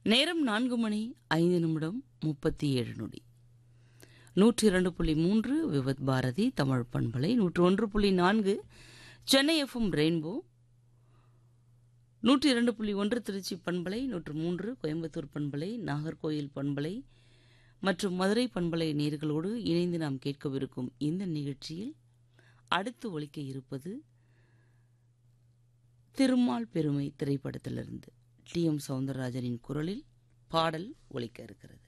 நேரம் நான்கு மணி ஐந்து நிமிடம் முப்பத்தி ஏழு நொடி நூற்றி இரண்டு புள்ளி மூன்று விவத் பாரதி தமிழ் பண்பலை நூற்று ஒன்று புள்ளி நான்கு சென்னை எஃப்எம் ரெயின்போ நூற்றி இரண்டு புள்ளி ஒன்று திருச்சி பண்பலை நூற்று மூன்று கோயம்புத்தூர் பண்பலை நாகர்கோயில் பண்பலை மற்றும் மதுரை பண்பலை நேர்களோடு இணைந்து நாம் கேட்கவிருக்கும் இந்த நிகழ்ச்சியில் அடுத்து ஒலிக்க இருப்பது திருமால் பெருமை திரைப்படத்திலிருந்து டி எம் சவுந்தரராஜனின் குரலில் பாடல் ஒலிக்க இருக்கிறது